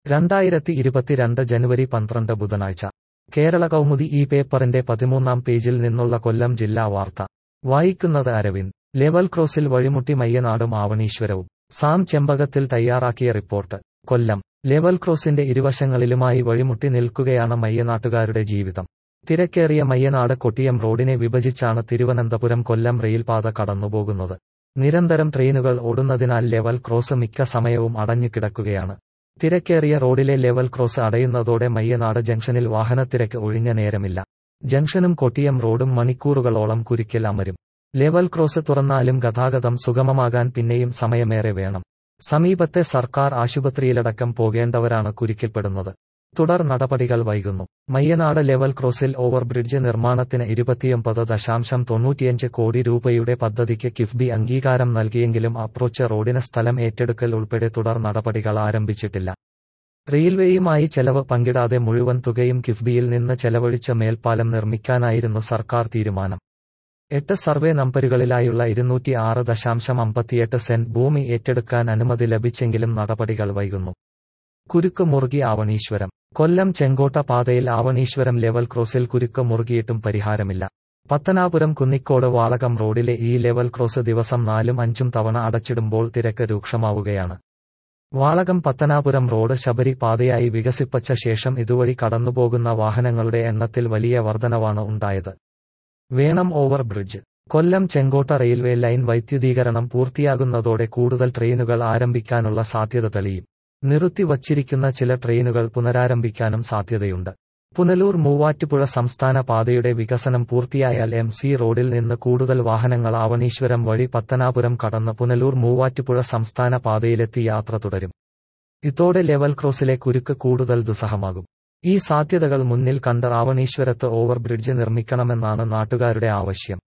രണ്ടായിരത്തി ഇരുപത്തിരണ്ട് ജനുവരി പന്ത്രണ്ട് ബുധനാഴ്ച കേരള കൗമുദി ഈ പേപ്പറിന്റെ പതിമൂന്നാം പേജിൽ നിന്നുള്ള കൊല്ലം ജില്ലാ വാർത്ത വായിക്കുന്നത് അരവിന്ദ് ലെവൽ ക്രോസിൽ വഴിമുട്ടി മയ്യനാടും ആവണീശ്വരവും സാം ചെമ്പകത്തിൽ തയ്യാറാക്കിയ റിപ്പോർട്ട് കൊല്ലം ലെവൽ ക്രോസിന്റെ ഇരുവശങ്ങളിലുമായി വഴിമുട്ടി നിൽക്കുകയാണ് മയ്യനാട്ടുകാരുടെ ജീവിതം തിരക്കേറിയ മയ്യനാട് കൊട്ടിയം റോഡിനെ വിഭജിച്ചാണ് തിരുവനന്തപുരം കൊല്ലം റെയിൽപാത കടന്നുപോകുന്നത് നിരന്തരം ട്രെയിനുകൾ ഓടുന്നതിനാൽ ലെവൽ ക്രോസ് മിക്ക സമയവും അടഞ്ഞു കിടക്കുകയാണ് തിരക്കേറിയ റോഡിലെ ലെവൽ ക്രോസ് അടയുന്നതോടെ മയ്യനാട് ജംഗ്ഷനിൽ വാഹനത്തിരക്ക് ഒഴിഞ്ഞ നേരമില്ല ജംഗ്ഷനും കൊട്ടിയം റോഡും മണിക്കൂറുകളോളം കുരുക്കിൽ അമരും ലെവൽ ക്രോസ് തുറന്നാലും ഗതാഗതം സുഗമമാകാൻ പിന്നെയും സമയമേറെ വേണം സമീപത്തെ സർക്കാർ ആശുപത്രിയിലടക്കം പോകേണ്ടവരാണ് കുരുക്കിൽപ്പെടുന്നത് തുടർ നടപടികൾ വൈകുന്നു മയ്യനാട് ലെവൽ ക്രോസിൽ ഓവർബ്രിഡ്ജ് നിർമ്മാണത്തിന് ഇരുപത്തിയൊമ്പത് ദശാംശം തൊണ്ണൂറ്റിയഞ്ച് കോടി രൂപയുടെ പദ്ധതിക്ക് കിഫ്ബി അംഗീകാരം നൽകിയെങ്കിലും അപ്രോച്ച് റോഡിന് സ്ഥലം ഏറ്റെടുക്കൽ ഉൾപ്പെടെ തുടർ നടപടികൾ ആരംഭിച്ചിട്ടില്ല റെയിൽവേയുമായി ചെലവ് പങ്കിടാതെ മുഴുവൻ തുകയും കിഫ്ബിയിൽ നിന്ന് ചെലവഴിച്ച മേൽപ്പാലം നിർമ്മിക്കാനായിരുന്നു സർക്കാർ തീരുമാനം എട്ട് സർവേ നമ്പരുകളിലായുള്ള ഇരുന്നൂറ്റി ആറ് ദശാംശം അമ്പത്തിയെട്ട് സെന്റ് ഭൂമി ഏറ്റെടുക്കാൻ അനുമതി ലഭിച്ചെങ്കിലും നടപടികൾ വൈകുന്നു കുരുക്ക് മുറുകി ആവണീശ്വരം കൊല്ലം ചെങ്കോട്ട പാതയിൽ ആവണീശ്വരം ലെവൽ ക്രോസിൽ കുരുക്ക് മുറുകിയിട്ടും പരിഹാരമില്ല പത്തനാപുരം കുന്നിക്കോട് വാളകം റോഡിലെ ഈ ലെവൽ ക്രോസ് ദിവസം നാലും അഞ്ചും തവണ അടച്ചിടുമ്പോൾ തിരക്ക് രൂക്ഷമാവുകയാണ് വാളകം പത്തനാപുരം റോഡ് ശബരി പാതയായി വികസിപ്പിച്ച ശേഷം ഇതുവഴി കടന്നുപോകുന്ന വാഹനങ്ങളുടെ എണ്ണത്തിൽ വലിയ വർധനവാണ് ഉണ്ടായത് വേണം over bridge Kollam Chenkotta railway line വൈദ്യുതീകരണം പൂർത്തിയാകുന്നതോടെ കൂടുതൽ ട്രെയിനുകൾ ആരംഭിക്കാനുള്ള സാധ്യത തെളിയും നിർത്തിവച്ചിരിക്കുന്ന ചില ട്രെയിനുകൾ പുനരാരംഭിക്കാനും സാധ്യതയുണ്ട് പുനലൂർ മൂവാറ്റുപുഴ സംസ്ഥാന പാതയുടെ വികസനം പൂർത്തിയായാൽ എം സി റോഡിൽ നിന്ന് കൂടുതൽ വാഹനങ്ങൾ ആവണീശ്വരം വഴി പത്തനാപുരം കടന്ന് പുനലൂർ മൂവാറ്റുപുഴ സംസ്ഥാന പാതയിലെത്തി യാത്ര തുടരും ഇതോടെ ലെവൽ ക്രോസിലെ കുരുക്ക് കൂടുതൽ ദുസ്സഹമാകും ഈ സാധ്യതകൾ മുന്നിൽ കണ്ട് ആവണീശ്വരത്ത് ഓവർബ്രിഡ്ജ് നിർമ്മിക്കണമെന്നാണ് നാട്ടുകാരുടെ ആവശ്യം